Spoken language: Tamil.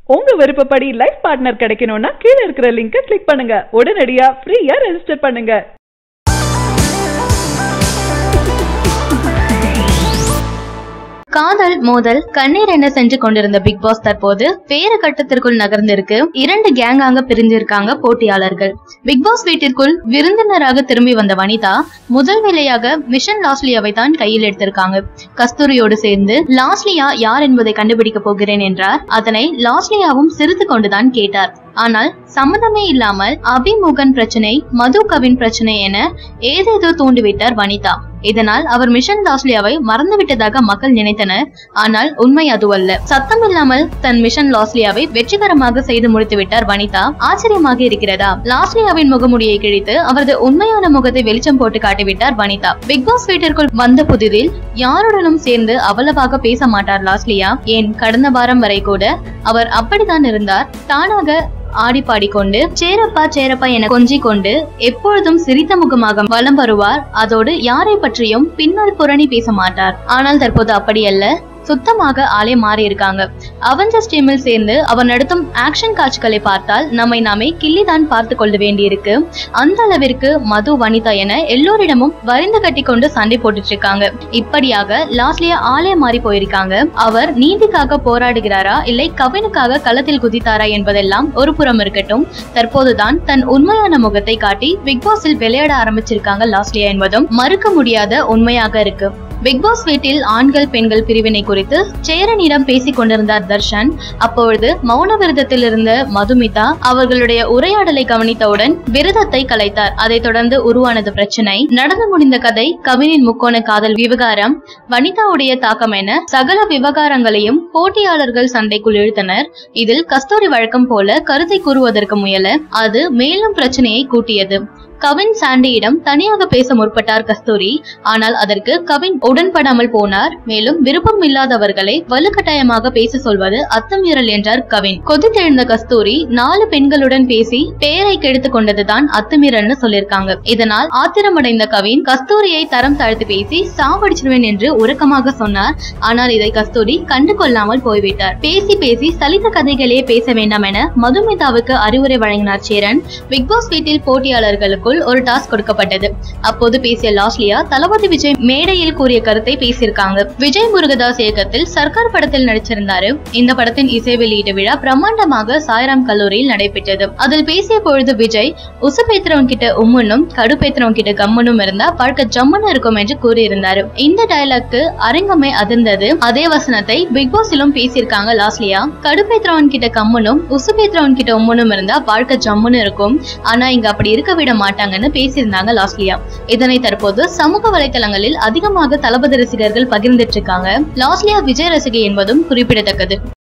உங்க விருப்பப்படி லைஃப் பார்ட்னர் கிடைக்கணும்னா கீழ இருக்கிற லிங்கை கிளிக் பண்ணுங்க உடனடியா ஃப்ரீயா ரெஜிஸ்டர் பண்ணுங்க காதல் மோதல் கண்ணீர் என்ன செஞ்சு கொண்டிருந்த பிக் பாஸ் தற்போது வேறு கட்டத்திற்குள் நகர்ந்திருக்கு இரண்டு கேங்காக பிரிஞ்சிருக்காங்க போட்டியாளர்கள் பிக் பாஸ் வீட்டிற்குள் விருந்தினராக திரும்பி வந்த வனிதா முதல் வேலையாக மிஷன் லாஸ்லியாவை தான் கையில் எடுத்திருக்காங்க கஸ்தூரியோடு சேர்ந்து லாஸ்லியா யார் என்பதை கண்டுபிடிக்க போகிறேன் என்றார் அதனை லாஸ்லியாவும் சிரித்து கொண்டுதான் கேட்டார் ஆனால் சம்மதமே இல்லாமல் அபிமுகன் பிரச்சனை மது கவின் பிரச்சனை என ஏதேதோ தூண்டிவிட்டார் வனிதா இதனால் அவர் மிஷன் லாஸ்லியாவை மறந்துவிட்டதாக மக்கள் நினைத்தனர் ஆனால் உண்மை அதுவல்ல சத்தம் இல்லாமல் தன் மிஷன் லாஸ்லியாவை வெற்றிகரமாக செய்து முடித்து விட்டார் வனிதா ஆச்சரியமாக இருக்கிறதா லாஸ்லியாவின் முகமுடியை கிழித்து அவரது உண்மையான முகத்தை வெளிச்சம் போட்டு காட்டிவிட்டார் வனிதா பிக் பாஸ் வீட்டிற்குள் வந்த புதிதில் யாருடனும் சேர்ந்து அவ்வளவாக பேச மாட்டார் லாஸ்லியா ஏன் கடந்த வாரம் வரை கூட அவர் அப்படித்தான் இருந்தார் தானாக ஆடி பாடிக்கொண்டு சேரப்பா சேரப்பா என கொஞ்சிக் கொண்டு எப்பொழுதும் சிரித்த முகமாக வலம் வருவார் அதோடு யாரை பற்றியும் பின்னால் புரணி பேச மாட்டார் ஆனால் தற்போது அப்படியல்ல சுத்தமாக ஆளே மாறி இருக்காங்க அவெஞ்சர்ஸ் டீமில் சேர்ந்து அவர் நடத்தும் ஆக்ஷன் காட்சிகளை பார்த்தால் நம்மை நாமே கிள்ளிதான் பார்த்து கொள்ள வேண்டியிருக்கு அந்த அளவிற்கு மது வனிதா என எல்லோரிடமும் வரிந்து கட்டி கொண்டு சண்டை போட்டுட்டு இருக்காங்க இப்படியாக லாஸ்ட்லியா ஆளே மாறி போயிருக்காங்க அவர் நீதிக்காக போராடுகிறாரா இல்லை கவினுக்காக களத்தில் குதித்தாரா என்பதெல்லாம் ஒரு புறம் இருக்கட்டும் தற்போதுதான் தன் உண்மையான முகத்தை காட்டி பிக் பாஸில் விளையாட ஆரம்பிச்சிருக்காங்க லாஸ்ட்லியா என்பதும் மறுக்க முடியாத உண்மையாக இருக்கு பிக் பாஸ் வீட்டில் ஆண்கள் பெண்கள் பிரிவினை குறித்து சேரனிடம் பேசிக் கொண்டிருந்தார் தர்ஷன் அப்பொழுது மௌன விரதத்தில் இருந்த மதுமிதா அவர்களுடைய உரையாடலை கவனித்தவுடன் விரதத்தை கலைத்தார் அதைத் தொடர்ந்து உருவானது பிரச்சனை நடந்து முடிந்த கதை கவினின் முக்கோண காதல் விவகாரம் வனிதாவுடைய தாக்கம் என சகல விவகாரங்களையும் போட்டியாளர்கள் சண்டைக்குள் இழுத்தனர் இதில் கஸ்தூரி வழக்கம் போல கருத்தை கூறுவதற்கு முயல அது மேலும் பிரச்சனையை கூட்டியது கவின் சாண்டியிடம் தனியாக பேச முற்பட்டார் கஸ்தூரி ஆனால் அதற்கு கவின் உடன்படாமல் போனார் மேலும் விருப்பம் இல்லாதவர்களை வலுக்கட்டாயமாக பேச சொல்வது அத்துமீறல் என்றார் கவின் கொதித்தெழுந்த கஸ்தூரி நாலு பெண்களுடன் பேசி பெயரை கெடுத்துக் கொண்டதுதான் அத்துமீறல்னு சொல்லியிருக்காங்க இதனால் ஆத்திரமடைந்த கவின் கஸ்தூரியை தரம் தாழ்த்து பேசி சாவடிச்சிருவேன் என்று உறக்கமாக சொன்னார் ஆனால் இதை கஸ்தூரி கண்டு கொள்ளாமல் போய்விட்டார் பேசி பேசி சலித்த கதைகளே பேச வேண்டாம் என மதுமிதாவுக்கு அறிவுரை வழங்கினார் சேரன் பிக் பாஸ் வீட்டில் போட்டியாளர்களுக்குள் ஒரு டாஸ்க் கொடுக்கப்பட்டது அப்போது பேசிய லாஸ்லியா தளபதி விஜய் மேடையில் கூறிய கருத்தை பேசியிருக்காங்க விஜய் முருகதாஸ் இயக்கத்தில் சர்க்கார் படத்தில் நடிச்சிருந்தாரு இந்த படத்தின் இசை வெளியீட்டு விழா பிரம்மாண்டமாக சாய்ராம் கல்லூரியில் நடைபெற்றது அதில் பேசிய பொழுது விஜய் உசுப்பேத்திரவன் கிட்ட உம்முன்னும் கடுப்பேத்திரவன் கிட்ட கம்முனும் இருந்தா வாழ்க்கை ஜம்முன்னு இருக்கும் என்று கூறியிருந்தாரு இந்த டயலாக்கு அரங்கமே அதிர்ந்தது அதே வசனத்தை பிக் பாஸிலும் பேசியிருக்காங்க லாஸ்லியா கடுப்பேத்திரவன் கிட்ட கம்முனும் உசுப்பேத்திரவன் கிட்ட உம்முனும் இருந்தா வாழ்க்கை ஜம்முன்னு இருக்கும் ஆனா இங்க அப்படி இருக்க விட மாட்டாங்கன்னு பேசியிருந்தாங்க லாஸ்லியா இதனை தற்போது சமூக வலைதளங்களில் அதிகமாக தளபதி ரசிகர்கள் பகிர்ந்துட்டு இருக்காங்க லாஸ்லியா விஜய் ரசிகை என்பதும் குறிப்பிடத்தக்கது